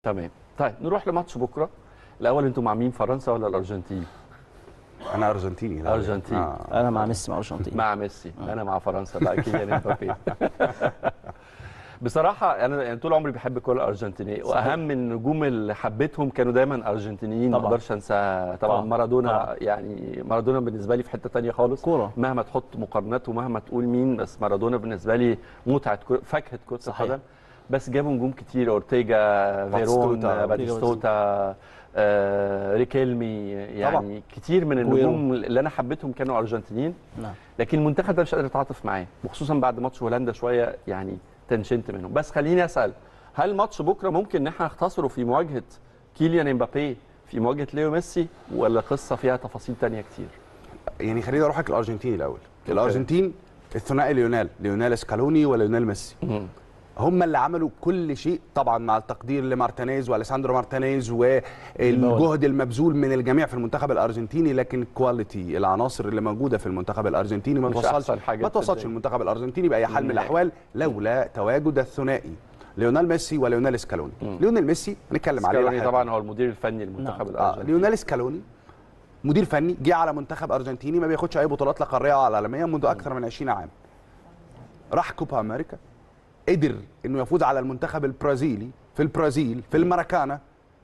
تمام طيب نروح لماتش بكره الاول انتوا مع مين فرنسا ولا الارجنتين انا ارجنتيني لا. أرجنتيني. آه. انا مع ميسي مع الارجنتين مع ميسي انا مع فرنسا بقى كيليان امبابي بصراحه انا يعني طول عمري بحب الكره الارجنتينيه صحيح. واهم النجوم اللي حبيتهم كانوا دايما ارجنتينيين ما طبعاً. اقدرش انسى طبعا طبعاً. مارادونا طبعاً. يعني مارادونا بالنسبه لي في حته تانية خالص كورة. مهما تحط مقارنات ومهما تقول مين بس مارادونا بالنسبه لي متعه كرة- فاكهه كره صحيح. القدم بس جابوا نجوم كتير اورتيجا فيرون باتيستوتا. باتيستوتا آه، ريكيلمي يعني طبعاً. كتير من جويرو. النجوم اللي انا حبيتهم كانوا ارجنتينيين نعم لكن المنتخب ده مش قادر اتعاطف معاه وخصوصا بعد ماتش هولندا شويه يعني تنشنت منهم بس خليني اسال هل ماتش بكره ممكن ان احنا نختصره في مواجهه كيليان امبابي في مواجهه ليو ميسي ولا قصه فيها تفاصيل تانية كتير يعني خليني اروح لك الارجنتين الاول الارجنتين الثنائي ليونيل ليونيل سكالوني وليونيل ميسي هم اللي عملوا كل شيء طبعا مع التقدير لمارتينيز واليساندرو مارتينيز والجهد المبذول من الجميع في المنتخب الارجنتيني لكن الكواليتي العناصر اللي موجوده في المنتخب الارجنتيني ما مش توصلش أحسن حاجة ما في توصلش الدنيا. المنتخب الارجنتيني باي حال من النهائي. الاحوال لولا تواجد الثنائي ليونيل ميسي وليونيل سكالوني ليونيل ميسي هنتكلم عليه سكالوني لاحقاً. طبعا هو المدير الفني للمنتخب نعم. آه الارجنتيني ليونيل سكالوني مدير فني جه على منتخب ارجنتيني ما بياخدش اي بطولات لا قاريه ولا عالميه منذ اكثر من 20 عام راح كوبا امريكا قدر انه يفوز على المنتخب البرازيلي في البرازيل في الماراكانا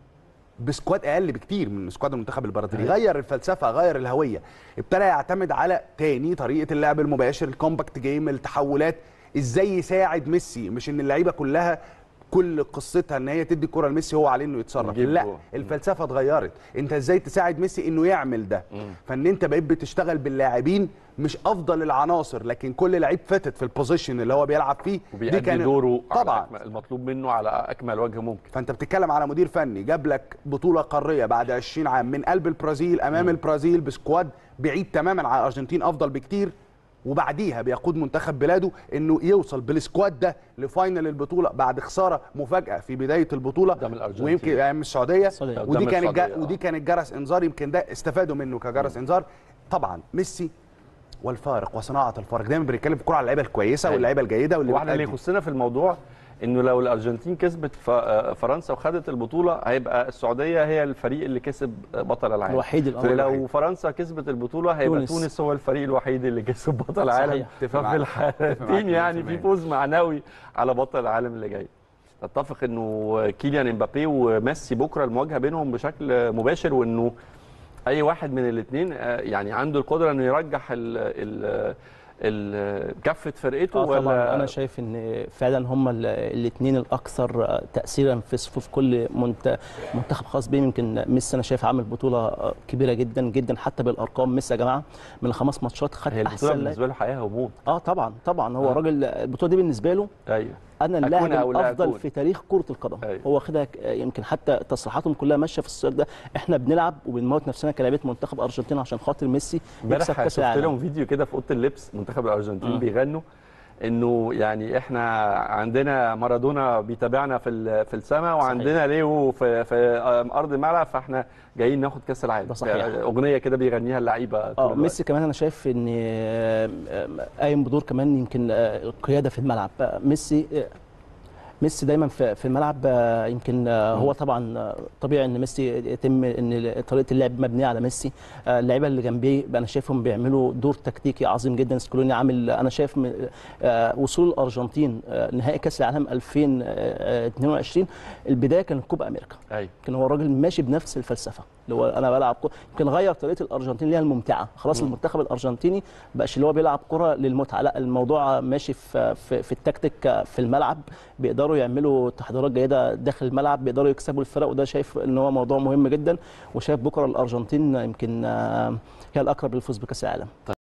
بسكواد اقل بكتير من سكواد المنتخب البرازيلي غير الفلسفه غير الهويه ابتدى يعتمد على تاني طريقه اللعب المباشر الكومباكت جيم التحولات ازاي يساعد ميسي مش ان اللعيبه كلها كل قصتها ان هي تدي الكره لميسي هو عليه انه يتصرف يجيب لا جول. الفلسفه اتغيرت انت ازاي تساعد ميسي انه يعمل ده فان انت بقيت بتشتغل باللاعبين مش افضل العناصر لكن كل لعيب فاتت في البوزيشن اللي هو بيلعب فيه وبيأدي دوره على طبعا أكمل المطلوب منه على اكمل وجه ممكن فانت بتتكلم على مدير فني جاب لك بطوله قاريه بعد 20 عام من قلب البرازيل امام البرازيل بسكواد بعيد تماما عن الارجنتين افضل بكتير وبعديها بيقود منتخب بلاده انه يوصل بالسكواد ده لفاينل البطوله بعد خساره مفاجاه في بدايه البطوله قدام الأرجنتين. ويمكن يعني من السعوديه السعودية. ودي قدام كانت السعودية، جا- آه. ودي كانت جرس انذار يمكن ده استفادوا منه كجرس انذار طبعا ميسي والفارق وصناعه الفارق دايما بنتكلم في الكوره على اللعيبه الكويسه أيوة. واللعيبه الجيده واللي واحنا اللي بتأدي. يخصنا في الموضوع انه لو الارجنتين كسبت ف- آه، فرنسا وخدت البطوله هيبقى السعوديه هي الفريق اللي كسب بطل العالم الوحيد الأول. ولو الوحيد. فرنسا كسبت البطوله هيبقى تونس. تونس هو الفريق الوحيد اللي كسب بطل العالم صحيح. اتفق ففي معاك. اتفق معاك الحالتين يعني في 100%. فوز معنوي على بطل العالم اللي جاي اتفق انه كيليان امبابي وميسي بكره المواجهه بينهم بشكل مباشر وانه اي واحد من الاثنين يعني عنده القدره انه يرجح ال ال ال كفه فرقته اه ولا طبعا انا شايف ان فعلا هم الاثنين الاكثر تاثيرا في صفوف كل منت- منتخب خاص بيهم يمكن ميسي انا شايف عامل بطوله كبيره جدا جدا حتى بالارقام ميسي يا جماعه من الخمس ماتشات خد هي البطوله احسن لاعب بالنسبه له حياه وموت اه طبعا طبعا هو آه. راجل البطوله دي بالنسبه له ايوه انا أكون اللاعب أو لا الافضل أكون. في تاريخ كره القدم أيوة. هو واخدها ك- يمكن حتى تصريحاتهم كلها ماشيه في السياق ده احنا بنلعب وبنموت نفسنا كلاعيبه منتخب ارجنتين عشان خاطر ميسي يكسب امبارح كاس شفت العالم لهم فيديو كده في اوضه اللبس منتخب الارجنتين مم. بيغنوا انه يعني احنا عندنا مارادونا بيتابعنا في ال- في السماء وعندنا ليو في في ارض الملعب فاحنا جايين ناخد كاس العالم ده صحيح. يعني اغنيه كده بيغنيها اللعيبه طول اه الوقت. ميسي كمان انا شايف ان آه، آه، قايم بدور كمان يمكن آه، القياده في الملعب آه، ميسي آه، ميسي دايما في في الملعب آه، يمكن آه، هو طبعا آه، طبيعي ان ميسي يتم ان طريقه اللعب مبنيه على ميسي آه، اللعيبه اللي جنبيه انا شايفهم بيعملوا دور تكتيكي عظيم جدا سكولوني عامل انا شايف م- آه، وصول الارجنتين آه، نهائي كاس العالم 2022 البدايه كانت كوبا امريكا ايوه كان هو الراجل ماشي بنفس الفلسفه اللي هو انا بلعب كوره يمكن غير طريقه الارجنتين ليها الممتعه خلاص المنتخب الارجنتيني بقاش اللي هو بيلعب كره للمتعه لا الموضوع ماشي في في, في التكتيك في الملعب بيقدروا يعملوا تحضيرات جيده داخل الملعب بيقدروا يكسبوا الفرق وده شايف ان هو موضوع مهم جدا وشايف بكره الارجنتين يمكن آه، هي الاقرب للفوز بكاس العالم